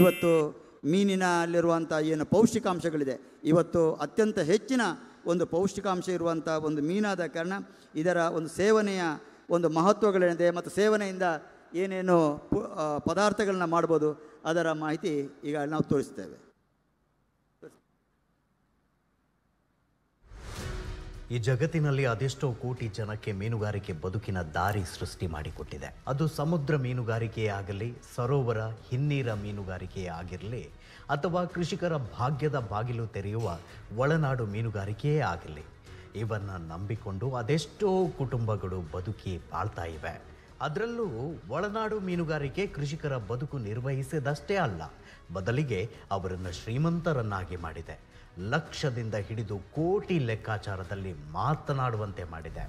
ಇವತ್ತು ಮೀನಿನಲ್ಲಿರುವಂಥ ಏನು ಪೌಷ್ಟಿಕಾಂಶಗಳಿದೆ ಇವತ್ತು ಅತ್ಯಂತ ಹೆಚ್ಚಿನ ಒಂದು ಪೌಷ್ಟಿಕಾಂಶ ಇರುವಂಥ ಒಂದು ಮೀನಾದ ಕಾರಣ ಇದರ ಒಂದು ಸೇವನೆಯ ಒಂದು ಮಹತ್ವಗಳೇನಿದೆ ಮತ್ತು ಸೇವನೆಯಿಂದ ಏನೇನು ಪು- ಆ, ಪದಾರ್ಥಗಳನ್ನ ಮಾಡ್ಬೋದು ಅದರ ಮಾಹಿತಿ ಈಗ ನಾವು ತೋರಿಸ್ತೇವೆ ಈ ಜಗತ್ತಿನಲ್ಲಿ ಅದೆಷ್ಟೋ ಕೋಟಿ ಜನಕ್ಕೆ ಮೀನುಗಾರಿಕೆ ಬದುಕಿನ ದಾರಿ ಸೃಷ್ಟಿ ಮಾಡಿಕೊಟ್ಟಿದೆ ಅದು ಸಮುದ್ರ ಮೀನುಗಾರಿಕೆಯೇ ಆಗಲಿ ಸರೋವರ ಹಿನ್ನೀರ ಮೀನುಗಾರಿಕೆಯೇ ಆಗಿರಲಿ ಅಥವಾ ಕೃಷಿಕರ ಭಾಗ್ಯದ ಬಾಗಿಲು ತೆರೆಯುವ ಒಳನಾಡು ಮೀನುಗಾರಿಕೆಯೇ ಆಗಲಿ ಇವನ್ನ ನಂಬಿಕೊಂಡು ಅದೆಷ್ಟೋ ಕುಟುಂಬಗಳು ಬದುಕಿ ಬಾಳ್ತಾ ಇವೆ ಅದರಲ್ಲೂ ಒಳನಾಡು ಮೀನುಗಾರಿಕೆ ಕೃಷಿಕರ ಬದುಕು ನಿರ್ವಹಿಸಿದಷ್ಟೇ ಅಲ್ಲ ಬದಲಿಗೆ ಅವರನ್ನು ಶ್ರೀಮಂತರನ್ನಾಗಿ ಮಾಡಿದೆ ಲಕ್ಷದಿಂದ ಹಿಡಿದು ಕೋಟಿ ಲೆಕ್ಕಾಚಾರದಲ್ಲಿ ಮಾತನಾಡುವಂತೆ ಮಾಡಿದೆ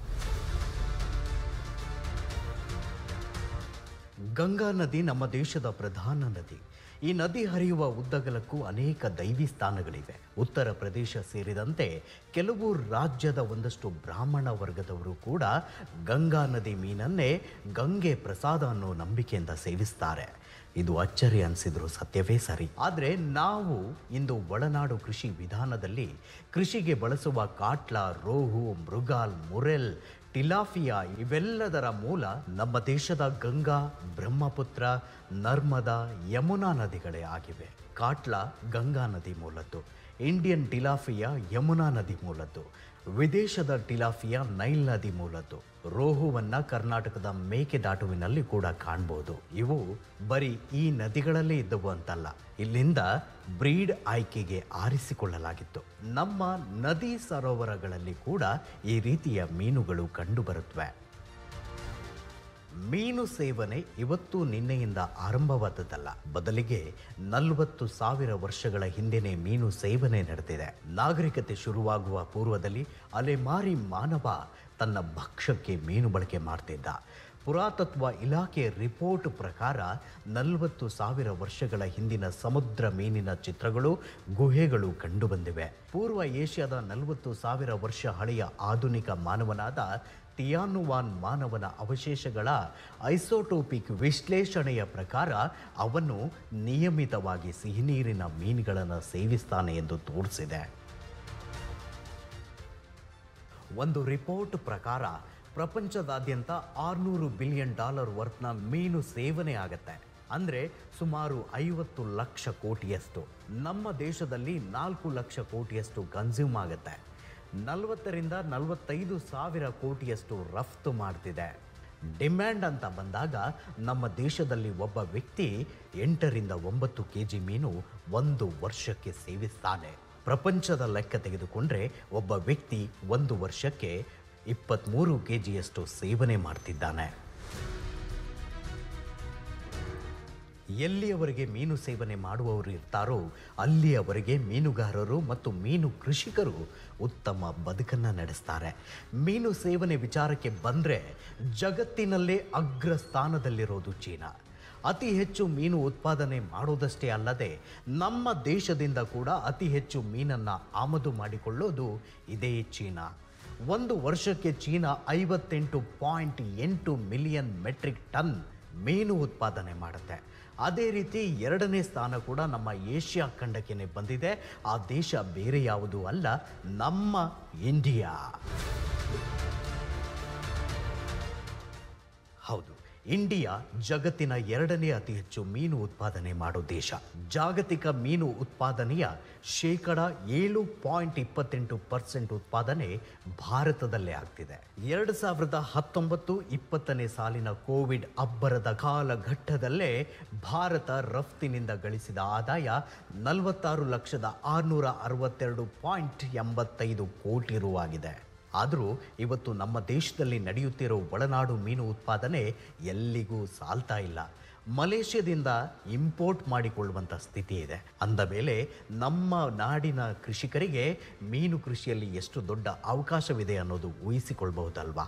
ಗಂಗಾ ನದಿ ನಮ್ಮ ದೇಶದ ಪ್ರಧಾನ ನದಿ ಈ ನದಿ ಹರಿಯುವ ಉದ್ದಗಲಕ್ಕೂ ಅನೇಕ ದೈವಿ ಸ್ಥಾನಗಳಿವೆ ಉತ್ತರ ಪ್ರದೇಶ ಸೇರಿದಂತೆ ಕೆಲವು ರಾಜ್ಯದ ಒಂದಷ್ಟು ಬ್ರಾಹ್ಮಣ ವರ್ಗದವರು ಕೂಡ ಗಂಗಾ ನದಿ ಮೀನನ್ನೇ ಗಂಗೆ ಪ್ರಸಾದ ಅನ್ನೋ ನಂಬಿಕೆಯಿಂದ ಸೇವಿಸ್ತಾರೆ ಇದು ಅಚ್ಚರಿ ಅನಿಸಿದ್ರು ಸತ್ಯವೇ ಸರಿ ಆದರೆ ನಾವು ಇಂದು ಒಳನಾಡು ಕೃಷಿ ವಿಧಾನದಲ್ಲಿ ಕೃಷಿಗೆ ಬಳಸುವ ಕಾಟ್ಲ ರೋಹು ಮೃಗಾಲ್ ಮುರೆಲ್ ಟಿಲಾಫಿಯಾ ಇವೆಲ್ಲದರ ಮೂಲ ನಮ್ಮ ದೇಶದ ಗಂಗಾ ಬ್ರಹ್ಮಪುತ್ರ ನರ್ಮದಾ ಯಮುನಾ ನದಿಗಳೇ ಆಗಿವೆ ಕಾಟ್ಲ ಗಂಗಾ ನದಿ ಮೂಲದ್ದು ಇಂಡಿಯನ್ ಟಿಲಾಫಿಯಾ ಯಮುನಾ ನದಿ ಮೂಲದ್ದು ವಿದೇಶದ ಟಿಲಾಫಿಯಾ ನೈಲ್ ನದಿ ಮೂಲದ್ದು ರೋಹುವನ್ನ ಕರ್ನಾಟಕದ ಮೇಕೆದಾಟುವಿನಲ್ಲಿ ಕೂಡ ಕಾಣ್ಬೋದು ಇವು ಬರೀ ಈ ನದಿಗಳಲ್ಲೇ ಇದ್ದವು ಅಂತಲ್ಲ ಇಲ್ಲಿಂದ ಬ್ರೀಡ್ ಆಯ್ಕೆಗೆ ಆರಿಸಿಕೊಳ್ಳಲಾಗಿತ್ತು ನಮ್ಮ ನದಿ ಸರೋವರಗಳಲ್ಲಿ ಕೂಡ ಈ ರೀತಿಯ ಮೀನುಗಳು ಕಂಡುಬರುತ್ತವೆ ಮೀನು ಸೇವನೆ ಇವತ್ತು ನಿನ್ನೆಯಿಂದ ಆರಂಭವಾದದ್ದಲ್ಲ ಬದಲಿಗೆ ನಲವತ್ತು ಸಾವಿರ ವರ್ಷಗಳ ಹಿಂದೆನೇ ಮೀನು ಸೇವನೆ ನಡೆದಿದೆ ನಾಗರಿಕತೆ ಶುರುವಾಗುವ ಪೂರ್ವದಲ್ಲಿ ಅಲೆಮಾರಿ ಮಾನವ ತನ್ನ ಭಕ್ಷ್ಯಕ್ಕೆ ಮೀನು ಬಳಕೆ ಮಾಡ್ತಿದ್ದ ಪುರಾತತ್ವ ಇಲಾಖೆ ರಿಪೋರ್ಟ್ ಪ್ರಕಾರ ನಲವತ್ತು ಸಾವಿರ ವರ್ಷಗಳ ಹಿಂದಿನ ಸಮುದ್ರ ಮೀನಿನ ಚಿತ್ರಗಳು ಗುಹೆಗಳು ಕಂಡುಬಂದಿವೆ ಪೂರ್ವ ಏಷ್ಯಾದ ನಲವತ್ತು ಸಾವಿರ ವರ್ಷ ಹಳೆಯ ಆಧುನಿಕ ಮಾನವನಾದ ಟಿಯಾನುವಾನ್ ಮಾನವನ ಅವಶೇಷಗಳ ಐಸೋಟೋಪಿಕ್ ವಿಶ್ಲೇಷಣೆಯ ಪ್ರಕಾರ ಅವನು ನಿಯಮಿತವಾಗಿ ಸಿಹಿನೀರಿನ ಮೀನುಗಳನ್ನು ಸೇವಿಸ್ತಾನೆ ಎಂದು ತೋರಿಸಿದೆ ಒಂದು ರಿಪೋರ್ಟ್ ಪ್ರಕಾರ ಪ್ರಪಂಚದಾದ್ಯಂತ ಆರುನೂರು ಬಿಲಿಯನ್ ಡಾಲರ್ ವರ್ತ್ನ ಮೀನು ಸೇವನೆ ಆಗತ್ತೆ ಅಂದರೆ ಸುಮಾರು ಐವತ್ತು ಲಕ್ಷ ಕೋಟಿಯಷ್ಟು ನಮ್ಮ ದೇಶದಲ್ಲಿ ನಾಲ್ಕು ಲಕ್ಷ ಕೋಟಿಯಷ್ಟು ಕನ್ಸ್ಯೂಮ್ ಆಗುತ್ತೆ ನಲವತ್ತರಿಂದ ನಲವತ್ತೈದು ಸಾವಿರ ಕೋಟಿಯಷ್ಟು ರಫ್ತು ಮಾಡ್ತಿದೆ ಡಿಮ್ಯಾಂಡ್ ಅಂತ ಬಂದಾಗ ನಮ್ಮ ದೇಶದಲ್ಲಿ ಒಬ್ಬ ವ್ಯಕ್ತಿ ಎಂಟರಿಂದ ಒಂಬತ್ತು ಕೆ ಜಿ ಮೀನು ಒಂದು ವರ್ಷಕ್ಕೆ ಸೇವಿಸ್ತಾನೆ ಪ್ರಪಂಚದ ಲೆಕ್ಕ ತೆಗೆದುಕೊಂಡ್ರೆ ಒಬ್ಬ ವ್ಯಕ್ತಿ ಒಂದು ವರ್ಷಕ್ಕೆ ಇಪ್ಪತ್ತ್ಮೂರು ಕೆ ಜಿಯಷ್ಟು ಸೇವನೆ ಮಾಡ್ತಿದ್ದಾನೆ ಎಲ್ಲಿಯವರೆಗೆ ಮೀನು ಸೇವನೆ ಮಾಡುವವರು ಇರ್ತಾರೋ ಅಲ್ಲಿಯವರೆಗೆ ಮೀನುಗಾರರು ಮತ್ತು ಮೀನು ಕೃಷಿಕರು ಉತ್ತಮ ಬದುಕನ್ನು ನಡೆಸ್ತಾರೆ ಮೀನು ಸೇವನೆ ವಿಚಾರಕ್ಕೆ ಬಂದರೆ ಜಗತ್ತಿನಲ್ಲೇ ಅಗ್ರ ಸ್ಥಾನದಲ್ಲಿರೋದು ಚೀನಾ ಅತಿ ಹೆಚ್ಚು ಮೀನು ಉತ್ಪಾದನೆ ಮಾಡೋದಷ್ಟೇ ಅಲ್ಲದೆ ನಮ್ಮ ದೇಶದಿಂದ ಕೂಡ ಅತಿ ಹೆಚ್ಚು ಮೀನನ್ನು ಆಮದು ಮಾಡಿಕೊಳ್ಳೋದು ಇದೇ ಚೀನಾ ಒಂದು ವರ್ಷಕ್ಕೆ ಚೀನಾ ಐವತ್ತೆಂಟು ಪಾಯಿಂಟ್ ಎಂಟು ಮಿಲಿಯನ್ ಮೆಟ್ರಿಕ್ ಟನ್ ಮೀನು ಉತ್ಪಾದನೆ ಮಾಡುತ್ತೆ ಅದೇ ರೀತಿ ಎರಡನೇ ಸ್ಥಾನ ಕೂಡ ನಮ್ಮ ಏಷ್ಯಾ ಖಂಡಕ್ಕೆ ಬಂದಿದೆ ಆ ದೇಶ ಬೇರೆ ಯಾವುದೂ ಅಲ್ಲ ನಮ್ಮ ಇಂಡಿಯಾ ಹೌದು ಇಂಡಿಯಾ ಜಗತ್ತಿನ ಎರಡನೇ ಅತಿ ಹೆಚ್ಚು ಮೀನು ಉತ್ಪಾದನೆ ಮಾಡೋ ದೇಶ ಜಾಗತಿಕ ಮೀನು ಉತ್ಪಾದನೆಯ ಶೇಕಡ ಏಳು ಪಾಯಿಂಟ್ ಇಪ್ಪತ್ತೆಂಟು ಪರ್ಸೆಂಟ್ ಉತ್ಪಾದನೆ ಭಾರತದಲ್ಲೇ ಆಗ್ತಿದೆ ಎರಡು ಸಾವಿರದ ಹತ್ತೊಂಬತ್ತು ಇಪ್ಪತ್ತನೇ ಸಾಲಿನ ಕೋವಿಡ್ ಅಬ್ಬರದ ಕಾಲಘಟ್ಟದಲ್ಲೇ ಭಾರತ ರಫ್ತಿನಿಂದ ಗಳಿಸಿದ ಆದಾಯ ನಲವತ್ತಾರು ಲಕ್ಷದ ಆರುನೂರ ಅರವತ್ತೆರಡು ಪಾಯಿಂಟ್ ಎಂಬತ್ತೈದು ಕೋಟಿ ರು ಆಗಿದೆ ಆದರೂ ಇವತ್ತು ನಮ್ಮ ದೇಶದಲ್ಲಿ ನಡೆಯುತ್ತಿರೋ ಒಳನಾಡು ಮೀನು ಉತ್ಪಾದನೆ ಎಲ್ಲಿಗೂ ಸಾಲ್ತಾ ಇಲ್ಲ ಮಲೇಷ್ಯಾದಿಂದ ಇಂಪೋರ್ಟ್ ಮಾಡಿಕೊಳ್ಳುವಂಥ ಸ್ಥಿತಿ ಇದೆ ಅಂದ ಮೇಲೆ ನಮ್ಮ ನಾಡಿನ ಕೃಷಿಕರಿಗೆ ಮೀನು ಕೃಷಿಯಲ್ಲಿ ಎಷ್ಟು ದೊಡ್ಡ ಅವಕಾಶವಿದೆ ಅನ್ನೋದು ಊಹಿಸಿಕೊಳ್ಬಹುದಲ್ವಾ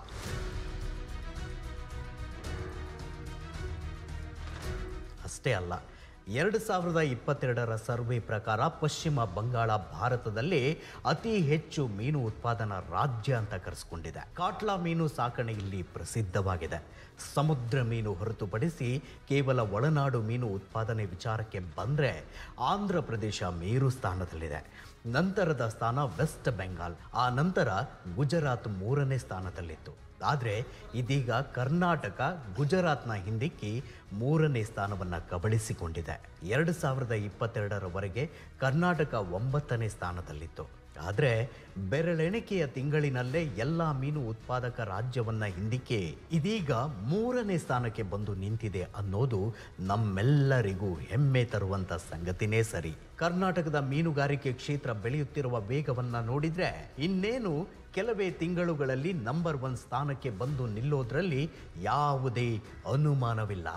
ಅಷ್ಟೇ ಅಲ್ಲ ಎರಡು ಸಾವಿರದ ಇಪ್ಪತ್ತೆರಡರ ಸರ್ವೆ ಪ್ರಕಾರ ಪಶ್ಚಿಮ ಬಂಗಾಳ ಭಾರತದಲ್ಲಿ ಅತಿ ಹೆಚ್ಚು ಮೀನು ಉತ್ಪಾದನಾ ರಾಜ್ಯ ಅಂತ ಕರೆಸ್ಕೊಂಡಿದೆ ಕಾಟ್ಲಾ ಮೀನು ಸಾಕಣೆ ಇಲ್ಲಿ ಪ್ರಸಿದ್ಧವಾಗಿದೆ ಸಮುದ್ರ ಮೀನು ಹೊರತುಪಡಿಸಿ ಕೇವಲ ಒಳನಾಡು ಮೀನು ಉತ್ಪಾದನೆ ವಿಚಾರಕ್ಕೆ ಬಂದರೆ ಆಂಧ್ರ ಪ್ರದೇಶ ಮೇರು ಸ್ಥಾನದಲ್ಲಿದೆ ನಂತರದ ಸ್ಥಾನ ವೆಸ್ಟ್ ಬೆಂಗಾಲ್ ಆ ನಂತರ ಗುಜರಾತ್ ಮೂರನೇ ಸ್ಥಾನದಲ್ಲಿತ್ತು ಆದರೆ ಇದೀಗ ಕರ್ನಾಟಕ ಗುಜರಾತ್ನ ಹಿಂದಿಕ್ಕಿ ಮೂರನೇ ಸ್ಥಾನವನ್ನು ಕಬಳಿಸಿಕೊಂಡಿದೆ ಎರಡು ಸಾವಿರದ ಇಪ್ಪತ್ತೆರಡರವರೆಗೆ ಕರ್ನಾಟಕ ಒಂಬತ್ತನೇ ಸ್ಥಾನದಲ್ಲಿತ್ತು ಆದರೆ ಬೆರಳೆಣಿಕೆಯ ತಿಂಗಳಿನಲ್ಲೇ ಎಲ್ಲ ಮೀನು ಉತ್ಪಾದಕ ರಾಜ್ಯವನ್ನ ಹಿಂದಿಕ್ಕೆ ಇದೀಗ ಮೂರನೇ ಸ್ಥಾನಕ್ಕೆ ಬಂದು ನಿಂತಿದೆ ಅನ್ನೋದು ನಮ್ಮೆಲ್ಲರಿಗೂ ಹೆಮ್ಮೆ ತರುವಂತ ಸಂಗತಿನೇ ಸರಿ ಕರ್ನಾಟಕದ ಮೀನುಗಾರಿಕೆ ಕ್ಷೇತ್ರ ಬೆಳೆಯುತ್ತಿರುವ ವೇಗವನ್ನ ನೋಡಿದ್ರೆ ಇನ್ನೇನು ಕೆಲವೇ ತಿಂಗಳುಗಳಲ್ಲಿ ನಂಬರ್ ಒನ್ ಸ್ಥಾನಕ್ಕೆ ಬಂದು ನಿಲ್ಲೋದ್ರಲ್ಲಿ ಯಾವುದೇ ಅನುಮಾನವಿಲ್ಲ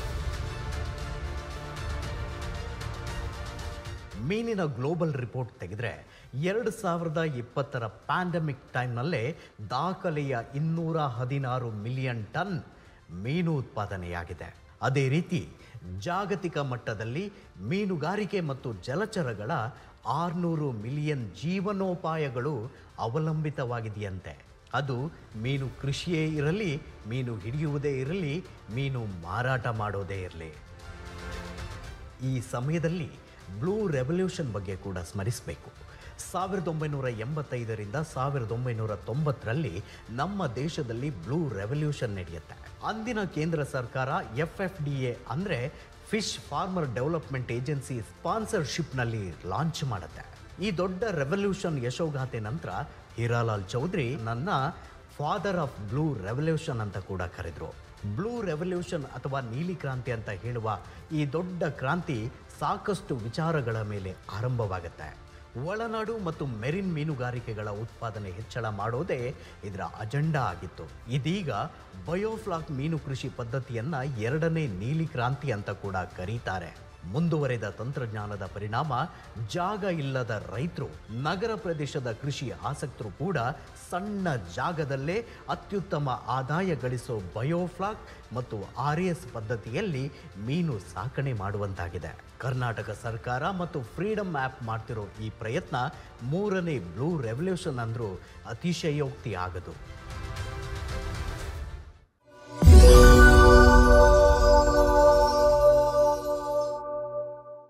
ಮೀನಿನ ಗ್ಲೋಬಲ್ ರಿಪೋರ್ಟ್ ತೆಗೆದ್ರೆ ಎರಡು ಸಾವಿರದ ಇಪ್ಪತ್ತರ ಪ್ಯಾಂಡಮಿಕ್ ಟೈಮ್ನಲ್ಲೇ ದಾಖಲೆಯ ಇನ್ನೂರ ಹದಿನಾರು ಮಿಲಿಯನ್ ಟನ್ ಮೀನು ಉತ್ಪಾದನೆಯಾಗಿದೆ ಅದೇ ರೀತಿ ಜಾಗತಿಕ ಮಟ್ಟದಲ್ಲಿ ಮೀನುಗಾರಿಕೆ ಮತ್ತು ಜಲಚರಗಳ ಆರುನೂರು ಮಿಲಿಯನ್ ಜೀವನೋಪಾಯಗಳು ಅವಲಂಬಿತವಾಗಿದೆಯಂತೆ ಅದು ಮೀನು ಕೃಷಿಯೇ ಇರಲಿ ಮೀನು ಹಿಡಿಯುವುದೇ ಇರಲಿ ಮೀನು ಮಾರಾಟ ಮಾಡೋದೇ ಇರಲಿ ಈ ಸಮಯದಲ್ಲಿ ಬ್ಲೂ ರೆವಲ್ಯೂಷನ್ ಬಗ್ಗೆ ಕೂಡ ಸ್ಮರಿಸಬೇಕು ಸಾವಿರದ ಒಂಬೈನೂರ ಎಂಬತ್ತೈದರಿಂದ ಸಾವಿರದ ಒಂಬೈನೂರ ತೊಂಬತ್ತರಲ್ಲಿ ನಮ್ಮ ದೇಶದಲ್ಲಿ ಬ್ಲೂ ರೆವಲ್ಯೂಷನ್ ನಡೆಯುತ್ತೆ ಅಂದಿನ ಕೇಂದ್ರ ಸರ್ಕಾರ ಎಫ್ ಎಫ್ ಡಿ ಎ ಅಂದರೆ ಫಿಶ್ ಫಾರ್ಮರ್ ಡೆವಲಪ್ಮೆಂಟ್ ಏಜೆನ್ಸಿ ಸ್ಪಾನ್ಸರ್ಶಿಪ್ನಲ್ಲಿ ಲಾಂಚ್ ಮಾಡುತ್ತೆ ಈ ದೊಡ್ಡ ರೆವಲ್ಯೂಷನ್ ಯಶೋಗಾಥೆ ನಂತರ ಹೀರಾಲಾಲ್ ಚೌಧರಿ ನನ್ನ ಫಾದರ್ ಆಫ್ ಬ್ಲೂ ರೆವಲ್ಯೂಷನ್ ಅಂತ ಕೂಡ ಕರೆದ್ರು ಬ್ಲೂ ರೆವಲ್ಯೂಷನ್ ಅಥವಾ ನೀಲಿ ಕ್ರಾಂತಿ ಅಂತ ಹೇಳುವ ಈ ದೊಡ್ಡ ಕ್ರಾಂತಿ ಸಾಕಷ್ಟು ವಿಚಾರಗಳ ಮೇಲೆ ಆರಂಭವಾಗುತ್ತೆ ಒಳನಾಡು ಮತ್ತು ಮೆರಿನ್ ಮೀನುಗಾರಿಕೆಗಳ ಉತ್ಪಾದನೆ ಹೆಚ್ಚಳ ಮಾಡೋದೇ ಇದರ ಅಜೆಂಡಾ ಆಗಿತ್ತು ಇದೀಗ ಬಯೋಫ್ಲಾಕ್ ಮೀನು ಕೃಷಿ ಪದ್ಧತಿಯನ್ನ ಎರಡನೇ ನೀಲಿ ಕ್ರಾಂತಿ ಅಂತ ಕೂಡ ಕರೀತಾರೆ ಮುಂದುವರೆದ ತಂತ್ರಜ್ಞಾನದ ಪರಿಣಾಮ ಜಾಗ ಇಲ್ಲದ ರೈತರು ನಗರ ಪ್ರದೇಶದ ಕೃಷಿ ಆಸಕ್ತರು ಕೂಡ ಸಣ್ಣ ಜಾಗದಲ್ಲೇ ಅತ್ಯುತ್ತಮ ಆದಾಯ ಗಳಿಸೋ ಬಯೋಫ್ಲಾಕ್ ಮತ್ತು ಆರ್ ಎಸ್ ಪದ್ಧತಿಯಲ್ಲಿ ಮೀನು ಸಾಕಣೆ ಮಾಡುವಂತಾಗಿದೆ ಕರ್ನಾಟಕ ಸರ್ಕಾರ ಮತ್ತು ಫ್ರೀಡಮ್ ಆ್ಯಪ್ ಮಾಡ್ತಿರೋ ಈ ಪ್ರಯತ್ನ ಮೂರನೇ ಬ್ಲೂ ರೆವಲ್ಯೂಷನ್ ಅಂದ್ರೂ ಅತಿಶಯೋಕ್ತಿ ಆಗದು